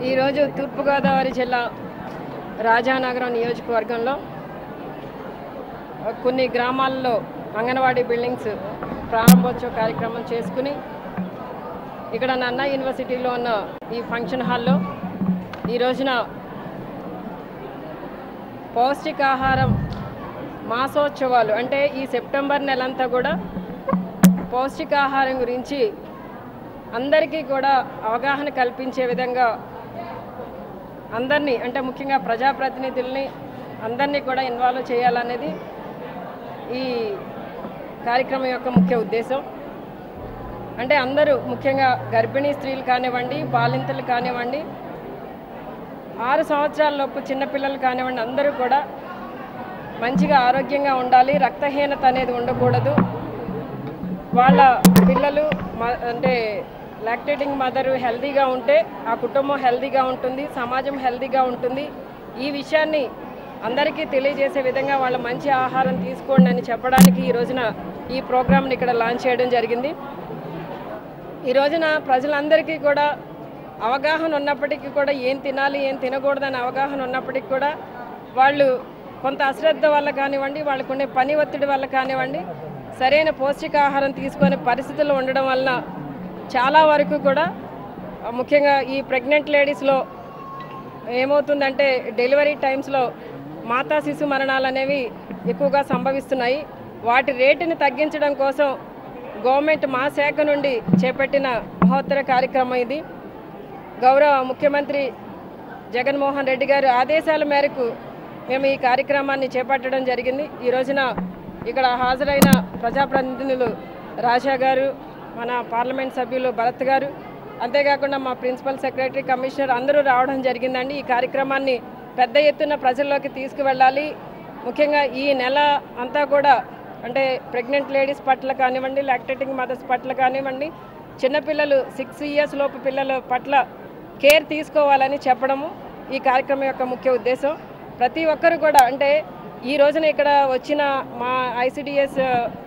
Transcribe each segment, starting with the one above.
ఈరోజు తూర్పుగోదావరి జిల్లా రాజానగరం నియోజకవర్గంలో కొన్ని గ్రామాల్లో అంగన్వాడీ బిల్డింగ్స్ ప్రారంభోత్సవ కార్యక్రమం చేసుకుని ఇక్కడ నన్నా యూనివర్సిటీలో ఉన్న ఈ ఫంక్షన్ హాల్లో ఈ రోజున పౌష్టికాహారం మాసోత్సవాలు అంటే ఈ సెప్టెంబర్ నెలంతా కూడా పౌష్టికాహారం గురించి అందరికీ కూడా అవగాహన కల్పించే విధంగా అందరినీ అంటే ముఖ్యంగా ప్రజాప్రతినిధుల్ని అందరినీ కూడా ఇన్వాల్వ్ చేయాలనేది ఈ కార్యక్రమం యొక్క ముఖ్య ఉద్దేశం అంటే అందరూ ముఖ్యంగా గర్భిణీ స్త్రీలు కానివ్వండి బాలింతలు కానివ్వండి ఆరు సంవత్సరాల లోపు చిన్నపిల్లలు కానివ్వండి అందరూ కూడా మంచిగా ఆరోగ్యంగా ఉండాలి రక్తహీనత అనేది ఉండకూడదు వాళ్ళ పిల్లలు మ- అంటే లాక్టేటింగ్ మదర్ హెల్తీగా ఉంటే ఆ కుటుంబం హెల్తీగా ఉంటుంది సమాజం హెల్తీగా ఉంటుంది ఈ విషయాన్ని అందరికీ తెలియజేసే విధంగా వాళ్ళ మంచి ఆహారం తీసుకోండి అని చెప్పడానికి ఈ రోజున ఈ ప్రోగ్రామ్ని ఇక్కడ లాంచ్ చేయడం జరిగింది ఈ రోజున ప్రజలందరికీ కూడా అవగాహన ఉన్నప్పటికీ కూడా ఏం తినాలి ఏం తినకూడదని అవగాహన ఉన్నప్పటికీ కూడా వాళ్ళు కొంత అశ్రద్ధ వల్ల కానివ్వండి వాళ్ళకు ఉండే పని ఒత్తిడి వల్ల కానివ్వండి సరైన పౌష్టికాహారం తీసుకునే పరిస్థితులు ఉండడం వలన చాలా వరకు కూడా ఆ, ముఖ్యంగా ఈ ప్రెగ్నెంట్ లేడీస్లో ఏమవుతుందంటే డెలివరీ టైమ్స్లో మాతా శిశు మరణాలు అనేవి ఎక్కువగా సంభవిస్తున్నాయి వాటి రేటుని తగ్గించడం కోసం గవర్నమెంట్ మా శాఖ నుండి చేపట్టిన మహోత్తర కార్యక్రమం ఇది గౌరవ ముఖ్యమంత్రి జగన్మోహన్ రెడ్డి గారి ఆదేశాల మేరకు మేము ఈ కార్యక్రమాన్ని చేపట్టడం జరిగింది ఈ రోజున ఇక్కడ హాజరైన ప్రజాప్రతినిధులు రాజా గారు మన పార్లమెంట్ సభ్యులు భరత్ గారు అంతేకాకుండా మా ప్రిన్సిపల్ సెక్రటరీ కమిషనర్ అందరూ రావడం జరిగిందండి ఈ కార్యక్రమాన్ని పెద్ద ఎత్తున ప్రజల్లోకి తీసుకువెళ్ళాలి ముఖ్యంగా ఈ నెల అంతా కూడా అంటే ప్రెగ్నెంట్ లేడీస్ పట్ల కానివ్వండి లాక్టేటింగ్ మదర్స్ పట్ల కానివ్వండి చిన్నపిల్లలు సిక్స్ ఇయర్స్ లోపు పిల్లల పట్ల కేర్ తీసుకోవాలని చెప్పడము ఈ కార్యక్రమం యొక్క ముఖ్య ఉద్దేశం ప్రతి ఒక్కరు కూడా అంటే ఈ రోజున ఇక్కడ వచ్చిన మా ఐసిడిఎస్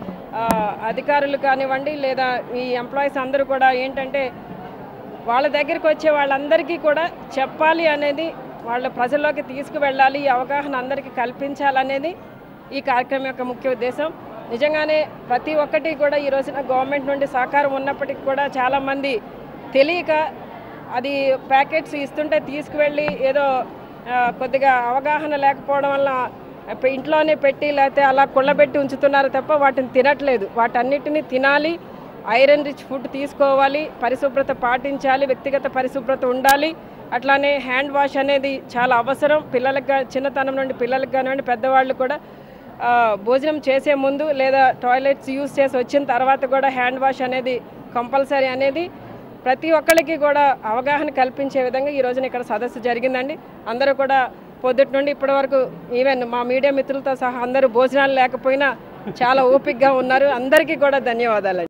అధికారులు కానివ్వండి లేదా ఈ ఎంప్లాయీస్ అందరూ కూడా ఏంటంటే వాళ్ళ దగ్గరికి వచ్చే వాళ్ళందరికీ కూడా చెప్పాలి అనేది వాళ్ళ ప్రజల్లోకి తీసుకువెళ్ళాలి ఈ అవగాహన అందరికీ కల్పించాలనేది ఈ కార్యక్రమం యొక్క ముఖ్య ఉద్దేశం నిజంగానే ప్రతి ఒక్కటి కూడా ఈ రోజున గవర్నమెంట్ నుండి సహకారం ఉన్నప్పటికీ కూడా చాలామంది తెలియక అది ప్యాకెట్స్ ఇస్తుంటే తీసుకువెళ్ళి ఏదో ఆ, కొద్దిగా అవగాహన లేకపోవడం వల్ల పె- ఇంట్లోనే పెట్టి లేకపోతే అలా కుళ్ళబెట్టి ఉంచుతున్నారు తప్ప వాటిని తినట్లేదు వాటన్నిటిని తినాలి ఐరన్ రిచ్ ఫుడ్ తీసుకోవాలి పరిశుభ్రత పాటించాలి వ్యక్తిగత పరిశుభ్రత ఉండాలి అట్లానే హ్యాండ్ వాష్ అనేది చాలా అవసరం పిల్లలకు గా- చిన్నతనం నుండి పిల్లలకు కానివ్వండి పెద్దవాళ్ళు కూడా ఆ, భోజనం చేసే ముందు లేదా టాయిలెట్స్ యూస్ చేసి వచ్చిన తర్వాత కూడా హ్యాండ్ వాష్ అనేది కంపల్సరీ అనేది ప్రతి ఒక్కరికి కూడా అవగాహన కల్పించే విధంగా ఈ రోజున ఇక్కడ సదస్సు జరిగిందండి అందరూ కూడా పొద్దుటి నుండి ఇప్పటి వరకు ఈవెన్ మా మీడియా మిత్రులతో సహా అందరూ భోజనాలు లేకపోయినా చాలా ఓపికగా ఉన్నారు అందరికీ కూడా ధన్యవాదాలు